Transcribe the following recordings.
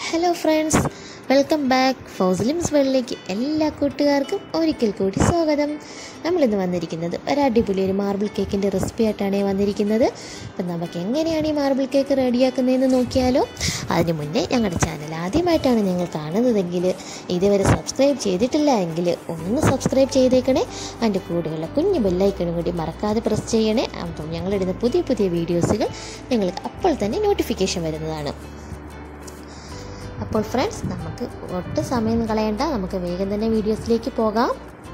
hello friends welcome back ഫൗസ്ലിംസ് വേൾഡിലേക്ക് എല്ലാ കൂട്ടുകാർക്കും ഒരിക്കൽ കൂടി സ്വാഗതം നമ്മളിന്ന് വന്നിരിക്കുന്നത് ഒരു അടിപൊളി ഒരു മാർബിൾ കേക്കിൻ്റെ റെസിപ്പി ആയിട്ടാണ് വന്നിരിക്കുന്നത് അപ്പം നമുക്ക് എങ്ങനെയാണ് ഈ മാർബിൾ കേക്ക് റെഡിയാക്കുന്നതെന്ന് നോക്കിയാലോ അതിന് മുന്നേ ഞങ്ങളുടെ ചാനൽ ആദ്യമായിട്ടാണ് നിങ്ങൾ കാണുന്നതെങ്കിൽ ഇതുവരെ സബ്സ്ക്രൈബ് ചെയ്തിട്ടില്ല എങ്കിൽ ഒന്ന് സബ്സ്ക്രൈബ് ചെയ്തേക്കണേ അതിൻ്റെ കൂടെയുള്ള കുഞ്ഞു ബെല്ലൈക്കണും കൂടി മറക്കാതെ പ്രസ് ചെയ്യണേ അപ്പം ഞങ്ങളിടുന്ന പുതിയ പുതിയ വീഡിയോസുകൾ നിങ്ങൾക്ക് അപ്പോൾ തന്നെ നോട്ടിഫിക്കേഷൻ വരുന്നതാണ് അപ്പോൾ ഫ്രണ്ട്സ് നമുക്ക് ഒട്ടും സമയം കളയണ്ട നമുക്ക് വേഗം തന്നെ വീഡിയോസിലേക്ക് പോകാം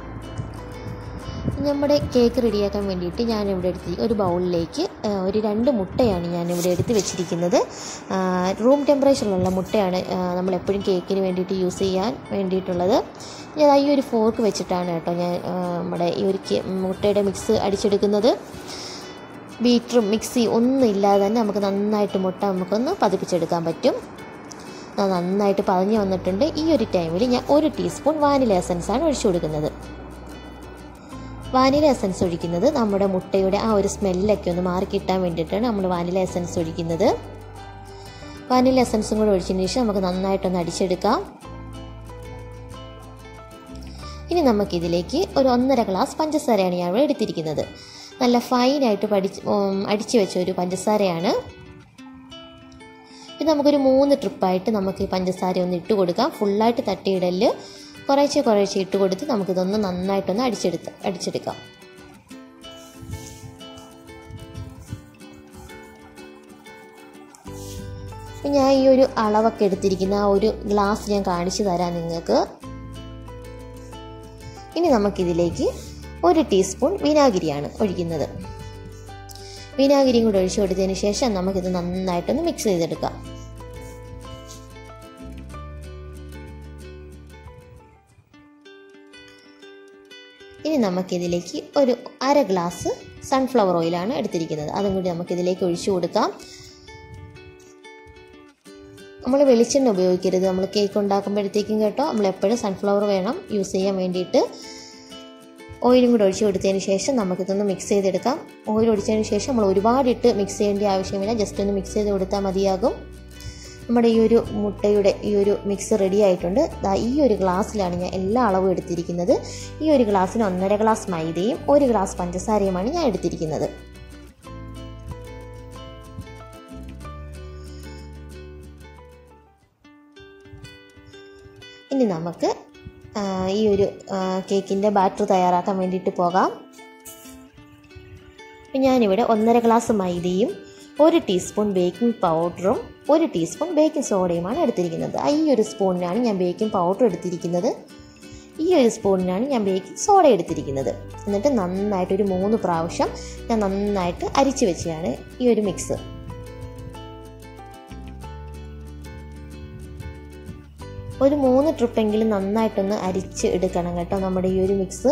നമ്മുടെ കേക്ക് റെഡിയാക്കാൻ വേണ്ടിയിട്ട് ഞാനിവിടെ എടുത്ത് ഒരു ബൗളിലേക്ക് ആ, ഒരു രണ്ട് മുട്ടയാണ് ഞാനിവിടെ എടുത്ത് വെച്ചിരിക്കുന്നത് ആ, റൂം ടെമ്പറേച്ചറിലുള്ള മുട്ടയാണ് ആ, നമ്മളെപ്പോഴും കേക്കിന് വേണ്ടിയിട്ട് യൂസ് ചെയ്യാൻ വേണ്ടിയിട്ടുള്ളത് ഞാൻ ഈ ഒരു ഫോർക്ക് വെച്ചിട്ടാണ് കേട്ടോ ഞാൻ ആ, നമ്മുടെ ഈ ഒരു കേ- മുട്ടയുടെ മിക്സ് അടിച്ചെടുക്കുന്നത് ബീറ്ററും മിക്സി ഒന്നും ഇല്ലാതെ തന്നെ നമുക്ക് നന്നായിട്ട് മുട്ട നമുക്കൊന്ന് പതിപ്പിച്ചെടുക്കാൻ പറ്റും അത് നന്നായിട്ട് പതഞ്ഞ് വന്നിട്ടുണ്ട് ഈ ഒരു ടൈമിൽ ഞാൻ ഒരു ടീസ്പൂൺ വാനില എസൻസ് ആണ് ഒഴിച്ചു കൊടുക്കുന്നത് വാനില എസൻസ് ഒഴിക്കുന്നത് നമ്മുടെ മുട്ടയുടെ ആ ഒരു സ്മെല്ലൊക്കെ ഒന്ന് മാറി കിട്ടാൻ വേണ്ടിയിട്ടാണ് നമ്മൾ വാനില എസൻസ് ഒഴിക്കുന്നത് വാനില എസൻസും കൂടെ ഒഴിച്ചതിന് ശേഷം നമുക്ക് നന്നായിട്ടൊന്ന് അടിച്ചെടുക്കാം ഇനി നമുക്കിതിലേക്ക് ഒരു ഒന്നര ഗ്ലാസ് പഞ്ചസാരയാണ് ഞാൻ ഇവിടെ എടുത്തിരിക്കുന്നത് നല്ല ഫൈനായിട്ട് പഠിച്ച് ഉം, അടിച്ചു വെച്ച ഒരു പഞ്ചസാരയാണ് ഇത് നമുക്കൊരു മൂന്ന് ട്രിപ്പായിട്ട് നമുക്ക് ഈ പഞ്ചസാര ഒന്ന് ഇട്ട് കൊടുക്കാം ഫുള്ളായിട്ട് തട്ടിയിടല് കുറേശ്ശെ കുറേശ്ശെ ഇട്ട് കൊടുത്ത് നമുക്കിതൊന്ന് നന്നായിട്ടൊന്ന് അടിച്ചെടുത്ത് അടിച്ചെടുക്കാം അപ്പം ഞാൻ ഈ ഒരു അളവൊക്കെ എടുത്തിരിക്കുന്ന ആ ഒരു ഗ്ലാസ് ഞാൻ കാണിച്ചു തരാം നിങ്ങൾക്ക് ഇനി നമുക്കിതിലേക്ക് ഒരു ടീസ്പൂൺ വിനാഗിരിയാണ് ഒഴിക്കുന്നത് വിനാഗിരിയും കൂടെ ഒഴിച്ചു കൊടുത്തതിന് ശേഷം നമുക്കിത് നന്നായിട്ടൊന്ന് മിക്സ് ചെയ്തെടുക്കാം ഇനി നമുക്കിതിലേക്ക് ഒരു അര ഗ്ലാസ് സൺഫ്ലവർ ഓയിലാണ് എടുത്തിരിക്കുന്നത് അതും കൂടി നമുക്കിതിലേക്ക് ഒഴിച്ചു കൊടുക്കാം നമ്മൾ വെളിച്ചെണ്ണ ഉപയോഗിക്കരുത് നമ്മൾ കേക്ക് ഉണ്ടാക്കുമ്പോഴത്തേക്കും കേട്ടോ നമ്മൾ എപ്പോഴും സൺഫ്ലവർ വേണം യൂസ് ചെയ്യാൻ വേണ്ടിയിട്ട് ഓയിലും കൂടെ ഒഴിച്ച് കൊടുത്തതിന് ശേഷം നമുക്കിതൊന്ന് മിക്സ് ചെയ്തെടുക്കാം ഓയിൽ ഒഴിച്ചതിന് ശേഷം നമ്മൾ ഒരുപാട് ഇട്ട് മിക്സ് ചെയ്യേണ്ട ആവശ്യമില്ല ജസ്റ്റ് ഒന്ന് മിക്സ് ചെയ്ത് കൊടുത്താൽ മതിയാകും നമ്മുടെ ഈ ഒരു മുട്ടയുടെ ഈ ഒരു മിക്സ് റെഡി ആയിട്ടുണ്ട് ദാ ഈ ഒരു ഗ്ലാസ്സിലാണ് ഞാൻ എല്ലാ അളവും എടുത്തിരിക്കുന്നത് ഈ ഒരു ഗ്ലാസ്സിന് ഒന്നര ഗ്ലാസ് മൈദയും ഒരു ഗ്ലാസ് പഞ്ചസാരയുമാണ് ഞാൻ എടുത്തിരിക്കുന്നത് ഇനി നമുക്ക് ആ, ഈ ഒരു കേക്കിൻ്റെ ബാറ്റർ തയ്യാറാക്കാൻ വേണ്ടിയിട്ട് പോകാം അപ്പം ഞാനിവിടെ ഒന്നര ഗ്ലാസ് മൈദയും ഒരു ടീസ്പൂൺ ബേക്കിംഗ് പൗഡറും ഒരു ടീസ്പൂൺ ബേക്കിംഗ് സോഡയുമാണ് എടുത്തിരിക്കുന്നത് ആ ഈ ഒരു സ്പൂണിനാണ് ഞാൻ ബേക്കിംഗ് പൗഡർ എടുത്തിരിക്കുന്നത് ഈ ഒരു സ്പൂണിനാണ് ഞാൻ ബേക്കിംഗ് സോഡ എടുത്തിരിക്കുന്നത് എന്നിട്ട് നന്നായിട്ട് ഒരു മൂന്ന് പ്രാവശ്യം ഞാൻ നന്നായിട്ട് അരിച്ച് വെച്ചതാണ് ഈ ഒരു മിക്സ് ഒരു മൂന്ന് ട്രിപ്പെങ്കിലും നന്നായിട്ടൊന്ന് അരിച്ച് എടുക്കണം കേട്ടോ നമ്മുടെ ഈ ഒരു മിക്സ്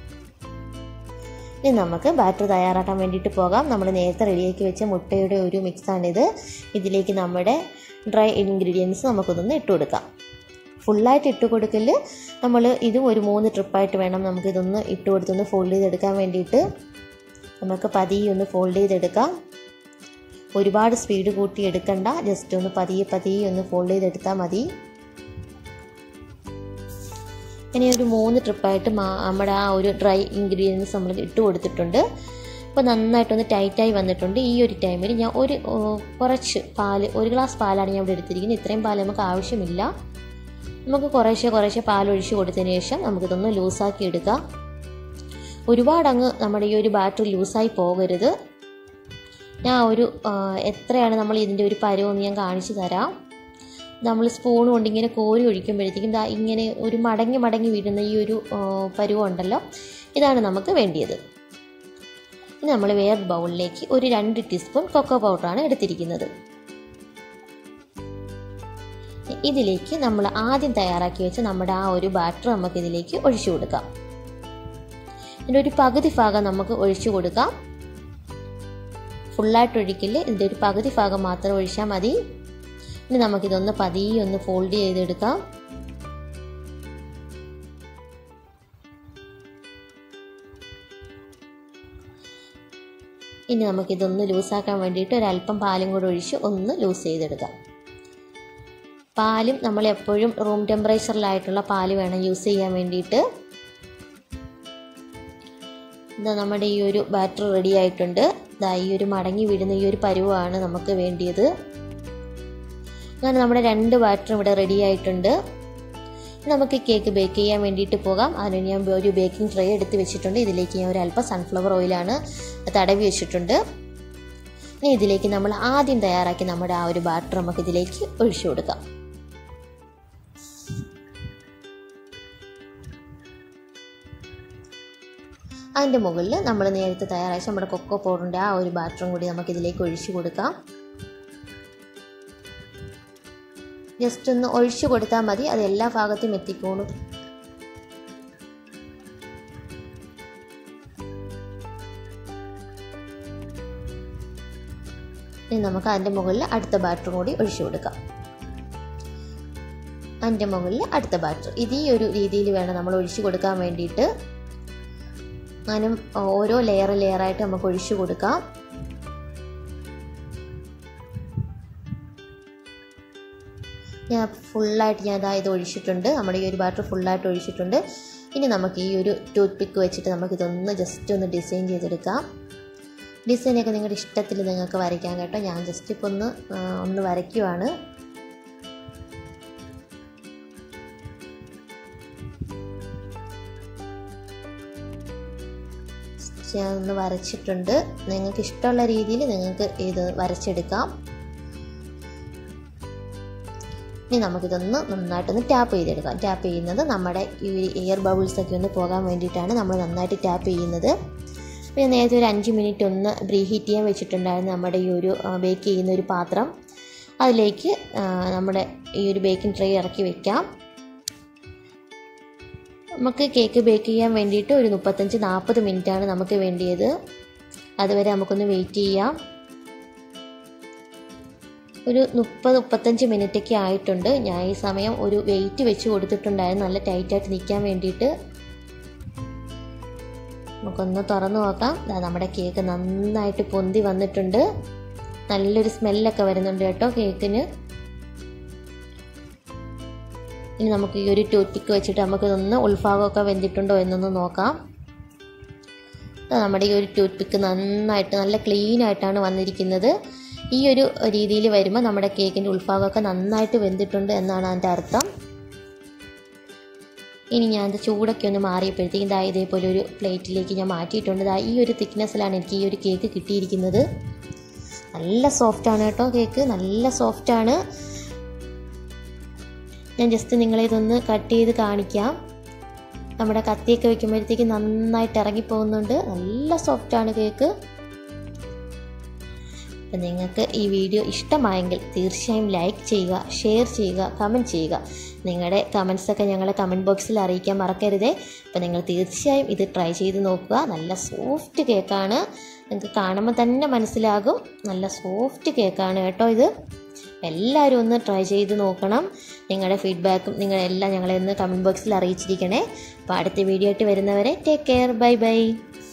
ഇനി നമുക്ക് ബാറ്റർ തയ്യാറാക്കാൻ വേണ്ടിയിട്ട് പോകാം നമ്മൾ നേരത്തെ റെഡിയാക്കി വെച്ച മുട്ടയുടെ ഒരു മിക്സാണിത് ഇതിലേക്ക് നമ്മുടെ ഡ്രൈ ഇൻഗ്രീഡിയൻസ് നമുക്കിതൊന്ന് ഇട്ട് കൊടുക്കാം ഫുള്ളായിട്ട് ഇട്ട് കൊടുക്കൽ നമ്മൾ ഇതും ഒരു മൂന്ന് ട്രിപ്പായിട്ട് വേണം നമുക്കിതൊന്ന് ഇട്ട് കൊടുത്തൊന്ന് ഫോൾഡ് ചെയ്തെടുക്കാൻ വേണ്ടിയിട്ട് നമുക്ക് പതിയെ ഒന്ന് ഫോൾഡ് ചെയ്തെടുക്കാം ഒരുപാട് സ്പീഡ് കൂട്ടി എടുക്കണ്ട ജസ്റ്റ് ഒന്ന് പതിയെ പതിയെ ഒന്ന് ഫോൾഡ് ചെയ്തെടുത്താൽ മതി ഇനി ഒരു മൂന്ന് ട്രിപ്പായിട്ട് മാ നമ്മുടെ ആ ഒരു ഡ്രൈ ഇൻഗ്രീഡിയൻസ് നമ്മൾ ഇട്ട് കൊടുത്തിട്ടുണ്ട് അപ്പോൾ നന്നായിട്ടൊന്ന് ടൈറ്റായി വന്നിട്ടുണ്ട് ഈ ഒരു ടൈമിൽ ഞാൻ ഒരു ഓ, കുറച്ച് പാല് ഒരു ഗ്ലാസ് പാലാണ് ഞാൻ ഇവിടെ എടുത്തിരിക്കുന്നത് ഇത്രയും പാൽ നമുക്ക് ആവശ്യമില്ല നമുക്ക് കുറേശ്ശെ കുറേശ്ശെ പാൽ ഒഴിച്ച് കൊടുത്തതിന് ശേഷം നമുക്കിതൊന്ന് ലൂസാക്കി എടുക്കാം ഒരുപാട് അങ്ങ് നമ്മുടെ ഈ ഒരു ബാറ്റർ ലൂസായി പോകരുത് ഞാൻ ഒരു ആ, എത്രയാണ് നമ്മൾ ഇതിൻ്റെ ഒരു പരുവെന്ന് ഞാൻ കാണിച്ചു തരാം നമ്മൾ സ്പൂൺ കൊണ്ട് ഇങ്ങനെ കോരി ഒഴിക്കുമ്പോഴത്തേക്കും ദാ ഇങ്ങനെ ഒരു മടങ്ങി മടങ്ങി വീഴുന്ന ഈ ഒരു ആ, പരുവം ഉണ്ടല്ലോ ഇതാണ് നമുക്ക് വേണ്ടിയത് ഇനി നമ്മൾ വേറെ ബൗളിലേക്ക് ഒരു രണ്ട് ടീസ്പൂൺ കൊക്കോ പൗഡറാണ് എടുത്തിരിക്കുന്നത് ഇതിലേക്ക് നമ്മൾ ആദ്യം തയ്യാറാക്കി വെച്ച നമ്മുടെ ആ ഒരു ബാറ്റർ നമുക്ക് ഇതിലേക്ക് ഒഴിച്ചു കൊടുക്കാം ഇതിൻ്റെ ഒരു പകുതി ഭാഗം നമുക്ക് ഒഴിച്ചു കൊടുക്കാം ഫുള്ളായിട്ട് ഒഴിക്കില്ല ഇതിൻ്റെ ഒരു പകുതി ഭാഗം മാത്രം ഒഴിച്ചാൽ മതി ഇനി നമുക്കിതൊന്ന് പതിയെ ഒന്ന് ഫോൾഡ് ചെയ്തെടുക്കാം ഇനി നമുക്കിതൊന്ന് ലൂസാക്കാൻ വേണ്ടിയിട്ട് ഒരല്പം പാലും കൂടെ ഒഴിച്ച് ഒന്ന് ലൂസ് ചെയ്തെടുക്കാം പാലും നമ്മൾ എപ്പോഴും റൂം ടെമ്പറേച്ചറിലായിട്ടുള്ള പാല് വേണം യൂസ് ചെയ്യാൻ വേണ്ടിയിട്ട് ഇതാ നമ്മുടെ ഈ ഒരു ബാറ്റർ റെഡി ആയിട്ടുണ്ട് ഇതാ ഈ ഒരു മടങ്ങി വീഴുന്ന ഈ ഒരു പരുവമാണ് നമുക്ക് വേണ്ടിയത് അങ്ങനെ നമ്മുടെ രണ്ട് ബാറ്ററും ഇവിടെ റെഡി ആയിട്ടുണ്ട് നമുക്ക് കേക്ക് ബേക്ക് ചെയ്യാൻ വേണ്ടിയിട്ട് പോകാം അതിന് ഞാൻ ഒരു ബേക്കിംഗ് ട്രേ എടുത്ത് വെച്ചിട്ടുണ്ട് ഇതിലേക്ക് ഞാൻ ഒരു അല്പം സൺഫ്ലവർ ഓയിലാണ് തടവി വെച്ചിട്ടുണ്ട് ഇനി ഇതിലേക്ക് നമ്മൾ ആദ്യം തയ്യാറാക്കി നമ്മുടെ ആ ഒരു ബാറ്റർ നമുക്ക് ഇതിലേക്ക് ഒഴിച്ചു കൊടുക്കാം അതിൻ്റെ മുകളിൽ നമ്മൾ നേരത്തെ തയ്യാറാക്കി നമ്മുടെ കൊക്കോ പൗഡറിൻ്റെ ആ ഒരു ബാറ്ററും കൂടി നമുക്ക് ഇതിലേക്ക് ഒഴിച്ചു കൊടുക്കാം ജസ്റ്റ് ഒന്ന് ഒഴിച്ചു കൊടുത്താൽ മതി അത് എല്ലാ ഭാഗത്തും എത്തിക്കോളും ഇനി നമുക്ക് അതിൻ്റെ മുകളിൽ അടുത്ത ബാറ്ററും കൂടി ഒഴിച്ചു കൊടുക്കാം അതിൻ്റെ മുകളിൽ അടുത്ത ബാറ്റർ ഇത് ഈ ഒരു രീതിയിൽ വേണം നമ്മൾ ഒഴിച്ചു കൊടുക്കാൻ വേണ്ടിയിട്ട് അങ്ങനെ ഓരോ ലെയർ ലെയറായിട്ട് നമുക്ക് ഒഴിച്ചു കൊടുക്കാം ഞാൻ ഫുള്ളായിട്ട് ഞാൻ ഇതാ ഇത് ഒഴിച്ചിട്ടുണ്ട് നമ്മുടെ ഈ ഒരു ബാറ്റർ ഫുള്ളായിട്ട് ഒഴിച്ചിട്ടുണ്ട് ഇനി നമുക്ക് ഈ ഒരു ടൂത്ത് പിക്ക് വെച്ചിട്ട് നമുക്കിതൊന്ന് ജസ്റ്റ് ഒന്ന് ഡിസൈൻ ചെയ്തെടുക്കാം ഡിസൈനൊക്കെ നിങ്ങളുടെ ഇഷ്ടത്തിൽ നിങ്ങൾക്ക് വരയ്ക്കാം കേട്ടോ ഞാൻ ജസ്റ്റ് ഇപ്പോൾ ഒന്ന് ഒന്ന് വരയ്ക്കുവാണ് ഒന്ന് വരച്ചിട്ടുണ്ട് നിങ്ങൾക്ക് ഇഷ്ടമുള്ള രീതിയിൽ നിങ്ങൾക്ക് ഇത് വരച്ചെടുക്കാം ഇനി നമുക്കിതൊന്ന് നന്നായിട്ടൊന്ന് ടാപ്പ് ചെയ്തെടുക്കാം ടാപ്പ് ചെയ്യുന്നത് നമ്മുടെ ഈ എയർ ബബിൾസ് ഒക്കെ ഒന്ന് പോകാൻ വേണ്ടിയിട്ടാണ് നമ്മൾ നന്നായിട്ട് ടാപ്പ് ചെയ്യുന്നത് പിന്നെ നേരത്തെ ഒരു അഞ്ച് മിനിറ്റ് ഒന്ന് പ്രീഹീറ്റ് ചെയ്യാൻ വെച്ചിട്ടുണ്ടായിരുന്നു നമ്മുടെ ഈ ഒരു ബേക്ക് ചെയ്യുന്ന ഒരു പാത്രം അതിലേക്ക് നമ്മുടെ ഈ ഒരു ബേക്കിംഗ് ട്രേ ഇറക്കി വെക്കാം നമുക്ക് കേക്ക് ബേക്ക് ചെയ്യാൻ വേണ്ടിയിട്ട് ഒരു മുപ്പത്തഞ്ച് നാൽപ്പത് മിനിറ്റാണ് നമുക്ക് വേണ്ടിയത് അതുവരെ നമുക്കൊന്ന് വെയിറ്റ് ചെയ്യാം ഒരു മുപ്പത് മുപ്പത്തഞ്ച് മിനിറ്റൊക്കെ ആയിട്ടുണ്ട് ഞാൻ ഈ സമയം ഒരു വെയിറ്റ് വെച്ച് കൊടുത്തിട്ടുണ്ടായിരുന്നു നല്ല ടൈറ്റായിട്ട് നിൽക്കാൻ വേണ്ടിയിട്ട് നമുക്കൊന്ന് തുറന്നു നോക്കാം നമ്മുടെ കേക്ക് നന്നായിട്ട് പൊന്തി വന്നിട്ടുണ്ട് നല്ലൊരു സ്മെല്ലൊക്കെ വരുന്നുണ്ട് കേട്ടോ കേക്കിന് ഇനി നമുക്ക് ഈ ഒരു ടൂത്ത് പിക്ക് വെച്ചിട്ട് നമുക്കിതൊന്ന് ഉൾഭാഗമൊക്കെ വെന്തിട്ടുണ്ടോ എന്നൊന്ന് നോക്കാം നമ്മുടെ ഈ ഒരു ടൂത്ത് പിക്ക് നന്നായിട്ട് നല്ല ക്ലീൻ ആയിട്ടാണ് വന്നിരിക്കുന്നത് ഈ ഒരു രീതിയിൽ വരുമ്പോൾ നമ്മുടെ കേക്കിൻ്റെ ഉൾഭാഗമൊക്കെ നന്നായിട്ട് വെന്തിട്ടുണ്ട് എന്നാണ് അതിൻ്റെ അർത്ഥം ഇനി ഞാൻ അത് ചൂടൊക്കെ ഒന്ന് മാറിയപ്പോഴത്തേക്കും ഇതാ ഇതേപോലെ ഒരു പ്ലേറ്റിലേക്ക് ഞാൻ മാറ്റിയിട്ടുണ്ട് ഇതാ ഈ ഒരു തിക്നെസ്സിലാണ് എനിക്ക് ഈ ഒരു കേക്ക് കിട്ടിയിരിക്കുന്നത് നല്ല സോഫ്റ്റാണ് കേട്ടോ കേക്ക് നല്ല സോഫ്റ്റാണ് ഞാൻ ജസ്റ്റ് നിങ്ങളെ ഇതൊന്ന് കട്ട് ചെയ്ത് കാണിക്കാം നമ്മുടെ കത്തിയൊക്കെ വെക്കുമ്പോഴത്തേക്ക് നന്നായിട്ട് ഇറങ്ങിപ്പോകുന്നുണ്ട് നല്ല സോഫ്റ്റാണ് കേക്ക് അപ്പം നിങ്ങൾക്ക് ഈ വീഡിയോ ഇഷ്ടമായെങ്കിൽ തീർച്ചയായും ലൈക്ക് ചെയ്യുക ഷെയർ ചെയ്യുക കമൻറ്റ് ചെയ്യുക നിങ്ങളുടെ കമൻസൊക്കെ ഞങ്ങളെ കമൻറ്റ് ബോക്സിൽ അറിയിക്കാൻ മറക്കരുതേ അപ്പോൾ നിങ്ങൾ തീർച്ചയായും ഇത് ട്രൈ ചെയ്ത് നോക്കുക നല്ല സോഫ്റ്റ് കേക്കാണ് നിങ്ങൾക്ക് കാണുമ്പോൾ തന്നെ മനസ്സിലാകും നല്ല സോഫ്റ്റ് കേക്കാണ് കേട്ടോ ഇത് എല്ലാവരും ഒന്ന് ട്രൈ ചെയ്ത് നോക്കണം നിങ്ങളുടെ ഫീഡ്ബാക്കും നിങ്ങളെല്ലാം ഞങ്ങളെ ഒന്ന് കമൻറ്റ് ബോക്സിൽ അറിയിച്ചിരിക്കണേ അപ്പോൾ അടുത്ത വീഡിയോ ആയിട്ട് വരുന്നവരെ ടേക്ക് കെയർ ബൈ ബൈ